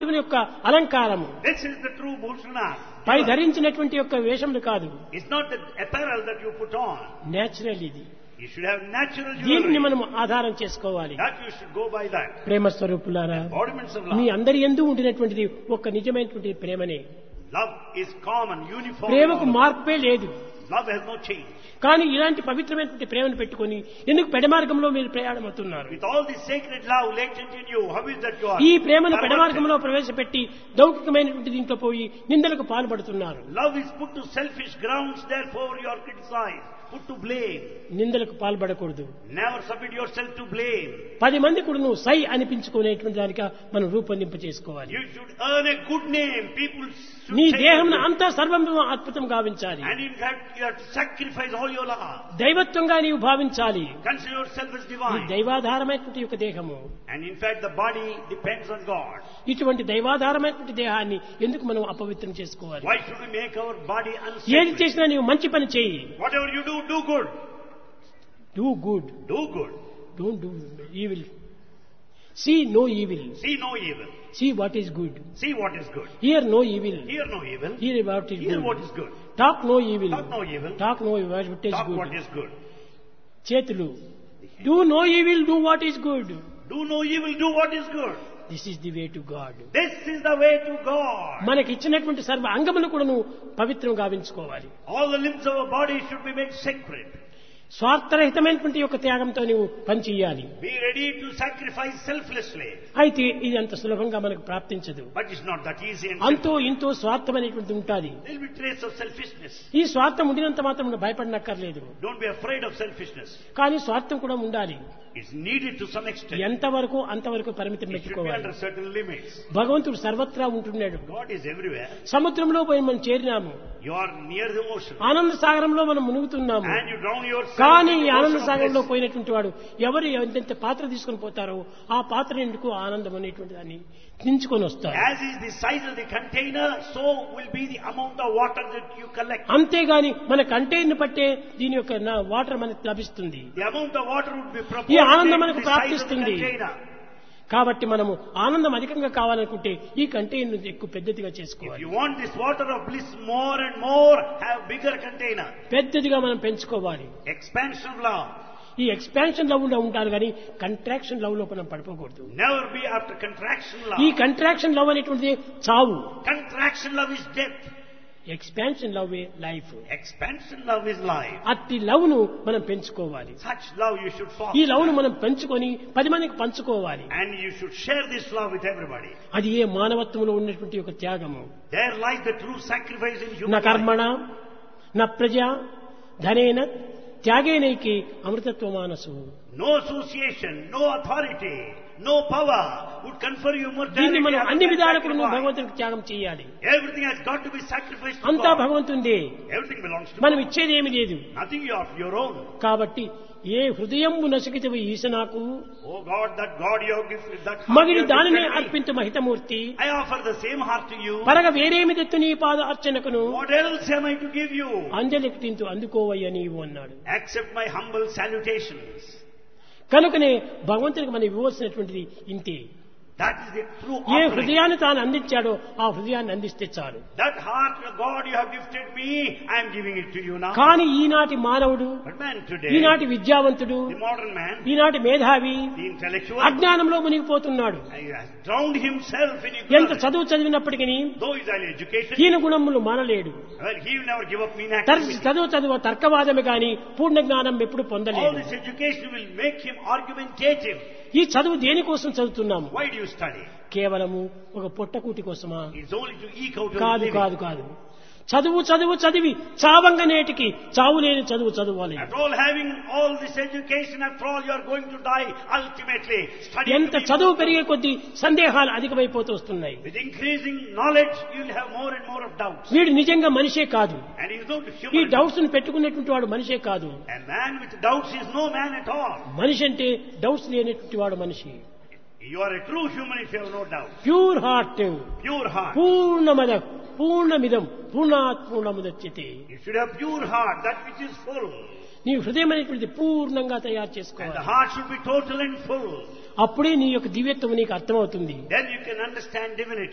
దేవుని యొక్క అలంకారము This is the true Bhushana. పై ధరించినటువంటి యొక్క వేషములు కాదు It's not the apparel that you put on. Natural ఇది You should have natural దీన్ని jewelry. మనం ఆధారం చేసుకోవాలి That you should go by that. ప్రేమ స్వరూపులారా Embodiments of మీ love. అందరి ఎందు ఉండినటువంటిది ఒక నిజమైనటువంటి ప్రేమనే Love is common, uniform. in ప్రేమకు all of us. మార్పే లేదు Love has no change. కానీ ఇలాంటి పవిత్రమైనటువంటి ప్రేమను పెట్టుకొని ఎందుకు పెడమార్గంలో మీరు ప్రయాణమవుతున్నారు With all this sacred love latent in you, how is that you are? ఈ ప్రేమను perverted? పెడమార్గంలో ప్రవేశపెట్టి లౌకికమైనటువంటి దీంట్లో పోయి నిందలకు పాల్పడుతున్నారు Love is put to selfish grounds, therefore you are criticized, put to blame. నిందలకు పాల్పడకూడదు Never submit yourself to blame. పది మంది కూడా నువ్వు సై అనిపించుకునేటువంటి దానిగా మనం రూపొందింప చేసుకోవాలి You should earn a good name. People should నీ say దేహం that. అంతా సర్వం అద్భుతం గావించాలి And in fact, you have to sacrifice all your love. దైవత్వంగా నీవు భావించాలి Consider yourself as ఈ divine. దైవాధారమైనటువంటి యొక్క దేహము And in fact, the body depends on God. ఇటువంటి దైవాధారమైనటువంటి దేహాన్ని ఎందుకు మనం అపవిత్రం చేసుకోవాలి Why should we make our body ఏది unsacred? చేసినా నీవు మంచి పని చేయి Whatever you do, do good. Do good Do good. Don't do evil see no evil See no evil. See what is good See what is good. Hear no evil Hear no evil. Hear what is Hear what good is good. Talk no evil Talk no evil. Talk no what is Talk good what is good. చేతులు do no evil do what is good Do no evil, do what is good. This is the way to God This is the way to God. మనకి ఇచ్చినటువంటి సర్వ అంగములు కూడా నువ్వు పవిత్రం గావించుకోవాలి All the limbs of our body should be made sacred. స్వార్థరహితమైనటువంటి యొక్క త్యాగంతో నీవు పనిచేయాలి Be ready to sacrifice selflessly. అయితే ఇది అంత సులభంగా మనకు ప్రాప్తించదు But it's not that easy and అంతో ఇంతో స్వార్థం అనేటువంటిది ఉంటుంది There will be trace of selfishness. ఈ స్వార్థం ఉండినంత మాత్రం నువ్వు భయపడనక్కర్లేదు Don't be afraid of selfishness. కానీ స్వార్థం కూడా ఉండాలి It's needed to some extent. ఎంతవరకు అంతవరకు పరిమితం It should be పెట్టుకోవాలి under certain limits. భగవంతుడు సర్వత్రా ఉంటున్నాడు God is everywhere. సముద్రంలో పోయి మనం చేరినాము You are near the ocean. ఆనంద సాగరంలో మనం మునుగుతున్నాము And you drown yourself కానీ in ఈ the ఆనంద ocean of సాగరంలో bliss. పోయినటువంటి వాడు ఎవరు ఎంతెంత పాత్ర తీసుకొని పోతారో ఆ పాత్ర ఎందుకు ఆనందం అనేటువంటి దాన్ని దించుకొని వస్తారు As is the size of the container, so will be the amount of water that you collect. అంతేగాని మన కంటైనర్ పట్టే దీని యొక్క నా వాటర్ మనకు లభిస్తుంది The amount of water would be ఈ ఆనందం proportionate మనకు to the size of the ప్రాప్తిస్తుంది. container. కాబట్టి మనము ఆనందం అధికంగా కావాలనుకుంటే ఈ కంటైనర్ ఎక్కువ పెద్దదిగా If చేసుకోవాలి you want this water of bliss more and more, have bigger container. పెద్దదిగా మనం పెంచుకోవాలి Expansion of love. ఈ ఎక్స్పాన్షన్ లవ్ లో ఉంటారు కానీ కంట్రాక్షన్ లవ్ లో మనం పడిపోకూడదు Never be after contraction ఈ love. కంట్రాక్షన్ లవ్ అనేటువంటిది చావు Contraction love is death. Expansion love life Expansion love is life. అట్టి లవ్ ను మనం పెంచుకోవాలి Such love you should ఈ foster. లవ్ ను మనం పెంచుకొని పది మందికి పంచుకోవాలి And you should share this love with everybody. అది ఏ మానవత్వంలో ఉన్నటువంటి ఒక త్యాగము There lies the true sacrifice in నా human life. కర్మణ నా ప్రజ ధనేన త్యాగేనైకి అమృతత్వ మానసు No association, no authority, no power would confer you దీన్ని immortality. మనం after అన్ని that విధాలకు నువ్వు sacrifice. భగవంతునికి త్యాగం చేయాలి Everything has got to be sacrificed to అంతా God. భగవంతుందే Everything belongs to మనం God. ఇచ్చేది ఏమి లేదు Nothing of your own. కాబట్టి ఏ హృదయంబు నసికితవి ఈశ నాకు Oh God, that God you have given, that heart మగిడి you have దానినే given me, అర్పించు మహితమూర్తి I offer the same heart to you. పరగ వేరేమి తెత్తు నీ పాద అర్చనకును What else am I to give you? అంజలికింతు అందుకోవయ్య నీవు అన్నాడు Accept my humble salutations. కనుకనే భగవంతునికి మనం ఇవ్వవలసినటువంటిది ఇంతే That is the true A offering. హృదయాన్ని తాను అందించాడో ఆ హృదయాన్ని అందిస్తే చాలు That heart, God, you have gifted me. I am giving it to you now. కానీ ఈనాటి మానవుడు But man today, ఈనాటి విద్యావంతుడు the modern man, ఈనాటి మేధావి the intellectual, అజ్ఞానంలో మునిగిపోతున్నాడు he has drowned himself in ఎంత ignorance. చదువు చదివినప్పటికీ Though he's highly educated, హీన గుణములు మానలేడు well, he will never give up mean తరచు activity. చదువు చదువు తర్కవాదమే గాని పూర్ణ జ్ఞానం ఎప్పుడు All పొందలేదు this education will make him argumentative. ఈ చదువు దేనికోసం చదువుతున్నాము Why do you study? కేవలము ఒక పొట్టకూటి కోసమా It's only to eke out your కాదు living. కాదు కాదు చదువు చదువు చదివి చావంగ నేటికి చావు లేని చదువు చదువాలి After all having all this education, after all you are going to die ultimately. Study ఎంత to be చదువు immortal. పెరిగే కొద్దీ సందేహాలు అధికమైపోతూ వస్తున్నాయి With increasing knowledge, you will have more and more of doubts. వీడు నిజంగా మనిషే కాదు And he is not ఈ human. డౌట్స్ ను పెట్టుకునేటువంటి వాడు మనిషే కాదు A man with doubts is no man at all. మనిషి అంటే డౌట్స్ లేనటువంటి వాడు మనిషి You are a true human if you have no doubt. Pure heart Pure heart. పూర్ణమద పూర్ణమిదం పూర్ణాత్ పూర్ణముదచ్యతే You should have pure heart, that which is full. నీ హృదయం అనేటువంటిది పూర్ణంగా తయారు And the చేసుకోవాలి heart should be total and full. అప్పుడే నీ యొక్క దివ్యత్వం నీకు అర్థమవుతుంది Then you can understand divinity.